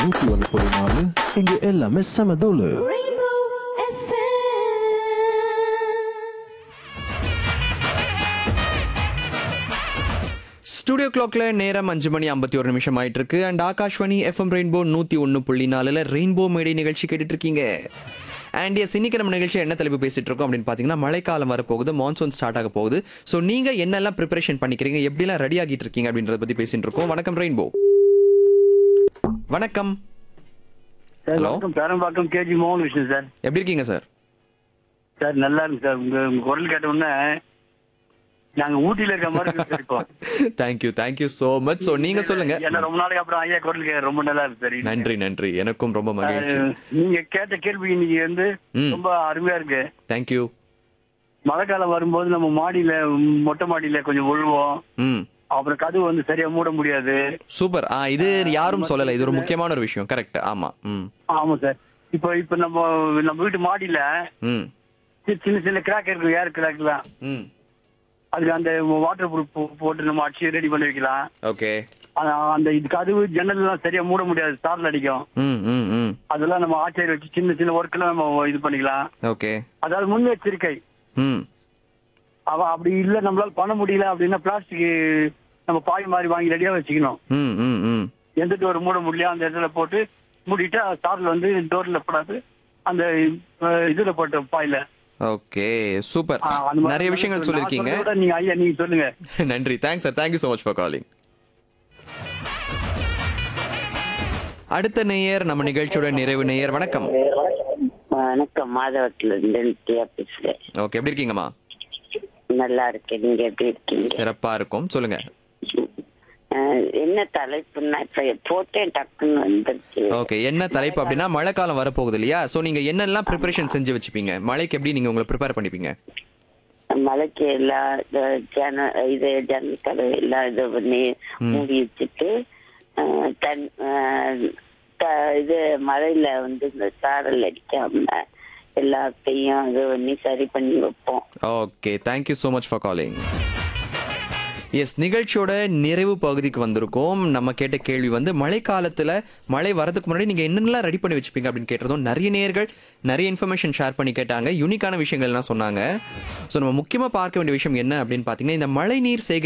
நூத்தி ஒன்று புள்ளி நாலு இங்க எல்லாமே செம தோலு Rainbow FM. ஸ்டுடியோ கிளாக்ல நேரம் அஞ்சு மணி ஐம்பத்தி ஒரு நிமிஷம் ஆயிட்டு இருக்கு அண்ட் ஆகாஷ்வாணி எஃப்எம் ரெயின்போ நூத்தி ஒன்னு புள்ளி நாலுல ரெயின்போ மேடை நிகழ்ச்சி கேட்டுட்டு இருக்கீங்க அண்ட் எஸ் இன்னைக்கு நம்ம நிகழ்ச்சி என்ன தலைப்பு பேசிட்டு இருக்கோம் அப்படின்னு பாத்தீங்கன்னா மழைக்காலம் வரப்போகுது மான்சூன் ஸ்டார்ட் ஆக போகுது ஸோ நீங்க என்னெல்லாம் ப்ரிப்பரேஷன் பண்ணிக்கிறீங்க எப்படிலாம் ரெடி ஆகிட்டு இருக்கீங்க அப்படின்றத பத்தி பேசிட்டு இருக்கோம் வணக்கம் ரெயின்போ வணக்கம் சார் Hello. வணக்கம் பேரம்பாக்கம் கேஜி மோகன் விஷ்ணு சார் எப்படி இருக்கீங்க சார் சார் நல்லா இருக்கு சார் உங்க உங்க குரல் கேட்ட உடனே நாங்க ஊட்டியில இருக்க மாதிரி இருக்கு சார் இப்போ thank you thank you so much so நீங்க சொல்லுங்க ஏன்னா ரொம்ப நாளைக்கு அப்புறம் ஐயா குரல் கேட்க ரொம்ப நல்லா இருக்கு சார் நன்றி நன்றி எனக்கும் ரொம்ப மகிழ்ச்சி அஹ், நீங்க கேட்ட கேள்வி இன்னைக்கு வந்து ம். ரொம்ப அருமையா இருக்கு தேங்க்யூ மழைக்காலம் வரும்போது நம்ம மாடியில ம், மொட்டை மாடியில கொஞ்சம் உழுவோம் ம் அப்புறம் கதவு வந்து சரியா மூட முடியாது சூப்பர் ஆ இது யாரும் சொல்லல இது ஒரு முக்கியமான ஒரு விஷயம் கரெக்ட் ஆமா ம் ஆமா சார் இப்போ இப்போ நம்ம நம்ம வீட்டு மாடியில ம் சி- சின்ன சின்ன கிராக் இருக்கு ஏர் கிராக்லாம் ம் அதுக்கு அந்த வாட்டர் ப்ரூஃப் போட்டு நம்ம அடிச்சு ரெடி பண்ணி வைக்கலாம் ஓகே ஆனா, அந்த இது கதவு ஜன்னல் எல்லாம் சரியா மூட முடியாது ஸ்டார்ல அடிக்கும் ம் ம் ம் அதெல்லாம் நம்ம ஆச்சரிய வச்சு சின்ன சின்ன ஒர்க் எல்லாம் நம்ம இது பண்ணிக்கலாம் ஓகே அதாவது முன்னெச்சரிக்கை ம் அவ அப்படி இல்ல நம்மளால பண்ண முடியல அப்படின்னா பிளாஸ்டிக் நம்ம பாய் மாதிரி வாங்கி ரெடியா வச்சுக்கணும் ம் ம் ம் எந்த டோர் மூட முடியல அந்த இடத்துல போட்டு மூடிட்டா ஸ்டார்ல வந்து டோர்ல போடாது அந்த அஹ், இதுல போட்ட பாயில ஓகே சூப்பர் ஆ, அந்த மாதிரி நிறைய விஷயங்கள் நான் சொல்லியிருக்கீங்க சொல்றதை விட நீங்க ஐயா நீங்க சொல்லுங்க நன்றி thanks sir thank you so much for calling அடுத்த நேயர் நம்ம நிகழ்ச்சியோட நிறைவு நேயர் வணக்கம் வணக்கம் மாதவத்துல இருந்து நித்யா பேசுறேன் ஓகே எப்படி இருக்கீங்கம்மா நல்லா இருக்கேன் நீங்க எப்படி இருக்கீங்க சிறப்பா இருக்கும் சொல்லுங்க அஹ், என்ன தலைப்புன்னா இப்ப போட்டேன் டக்குன்னு வந்துருச்சு ஓகே என்ன தலைப்பு அப்படின்னா மழைக்காலம் வரப்போகுது இல்லையா ஸோ நீங்க என்னெல்லாம் ப்ரிப்பரேஷன் செஞ்சு வச்சுப்பீங்க மழைக்கு எப்படி நீங்க உங்களை ப்ரிப்பேர் பண்ணிப்பீங்க மலைக்கு எல்லாம் இந்த ஜன இது ஜன்னல் கதவு எல்லாம் இது பண்ணி மூடி வச்சுட்டு அஹ், தன் அஹ், த- இது மழையில வந்து இந்த சாரல் அடிக்காம எல்லாத்தையும் இது பண்ணி சரி பண்ணி வைப்போம் okay thank you so much for calling yes நிகழ்ச்சியோட நிறைவு பகுதிக்கு வந்திருக்கோம் நம்ம கேட்ட கேள்வி வந்து மழைக்காலத்தில் மழை வரதுக்கு முன்னாடி நீங்கள் என்னென்னலாம் ரெடி பண்ணி வச்சுப்பீங்க அப்படின்னு கேட்டதும் நிறைய நேர்கள் நிறைய இன்ஃபர்மேஷன் ஷேர் பண்ணி கேட்டாங்க யூனிக்கான விஷயங்கள்லாம் சொன்னாங்க ஸோ நம்ம முக்கியமாக பார்க்க வேண்டிய விஷயம் என்ன அப்படின்னு பார்த்தீங்கன்னா இந்த மழை நீர் சேகரி